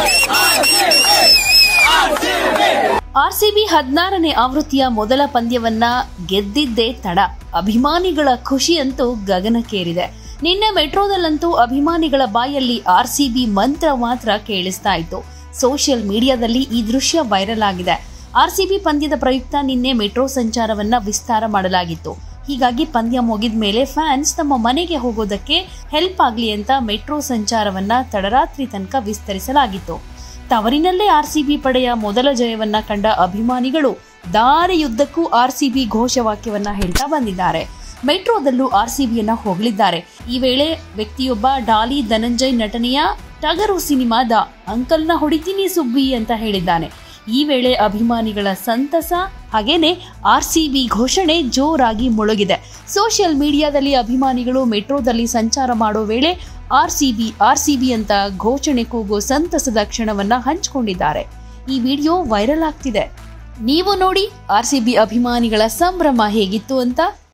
RCB ಹದಿನಾರನೇ ಆವೃತ್ತಿಯ ಮೊದಲ ಪಂದ್ಯವನ್ನ ಗೆದ್ದಿದ್ದೇ ತಡ ಅಭಿಮಾನಿಗಳ ಖುಷಿಯಂತೂ ಗಗನಕ್ಕೇರಿದೆ ನಿನ್ನೆ ಮೆಟ್ರೋದಲ್ಲಂತೂ ಅಭಿಮಾನಿಗಳ ಬಾಯಲ್ಲಿ ಆರ್ಸಿಬಿ ಮಂತ್ರ ಮಾತ್ರ ಕೇಳಿಸ್ತಾ ಇತ್ತು ಸೋಷಿಯಲ್ ಮೀಡಿಯಾದಲ್ಲಿ ಈ ದೃಶ್ಯ ವೈರಲ್ ಆಗಿದೆ ಆರ್ಸಿಬಿ ಪಂದ್ಯದ ಪ್ರಯುಕ್ತ ನಿನ್ನೆ ಮೆಟ್ರೋ ಸಂಚಾರವನ್ನ ವಿಸ್ತಾರ ಮಾಡಲಾಗಿತ್ತು ಹೀಗಾಗಿ ಪಂದ್ಯ ಮುಗಿದ ಮೇಲೆ ಫ್ಯಾನ್ಸ್ ತಮ್ಮ ಮನೆಗೆ ಹೋಗೋದಕ್ಕೆ ಹೆಲ್ಪ್ ಆಗಲಿ ಅಂತ ಮೆಟ್ರೋ ಸಂಚಾರವನ್ನ ತಡರಾತ್ರಿ ತನಕ ವಿಸ್ತರಿಸಲಾಗಿತ್ತು ತವರಿನಲ್ಲೇ ಆರ್ಸಿಬಿ ಪಡೆಯ ಮೊದಲ ಜಯವನ್ನ ಕಂಡ ಅಭಿಮಾನಿಗಳು ದಾರಿಯುದ್ದಕ್ಕೂ ಆರ್ಸಿಬಿ ಘೋಷವಾಕ್ಯವನ್ನ ಹೇಳ್ತಾ ಬಂದಿದ್ದಾರೆ ಮೆಟ್ರೋದಲ್ಲೂ ಆರ್ಸಿಬಿಯನ್ನ ಹೊಗಳಿದ್ದಾರೆ ಈ ವೇಳೆ ವ್ಯಕ್ತಿಯೊಬ್ಬ ಡಾಲಿ ಧನಂಜಯ್ ನಟನೆಯ ಟಗರು ಸಿನಿಮಾದ ಅಂಕಲ್ನ ಹೊಡಿತೀನಿ ಸುಬ್ಬಿ ಅಂತ ಹೇಳಿದ್ದಾನೆ ಈ ವೇಳೆ ಅಭಿಮಾನಿಗಳ ಸಂತಸ ಹಾಗೇನೆ ಆರ್ಸಿಬಿ ಘೋಷಣೆ ಜೋರಾಗಿ ಮುಳುಗಿದೆ ಸೋಷಿಯಲ್ ಮೀಡಿಯಾದಲ್ಲಿ ಅಭಿಮಾನಿಗಳು ಮೆಟ್ರೋದಲ್ಲಿ ಸಂಚಾರ ಮಾಡೋ ವೇಳೆ ಆರ್ಸಿಬಿ ಆರ್ಸಿಬಿ ಅಂತ ಘೋಷಣೆ ಕೂಗೋ ಸಂತಸದ ಕ್ಷಣವನ್ನ ಹಂಚಿಕೊಂಡಿದ್ದಾರೆ ಈ ವಿಡಿಯೋ ವೈರಲ್ ಆಗ್ತಿದೆ ನೀವು ನೋಡಿ ಆರ್ಸಿಬಿ ಅಭಿಮಾನಿಗಳ ಸಂಭ್ರಮ ಹೇಗಿತ್ತು ಅಂತ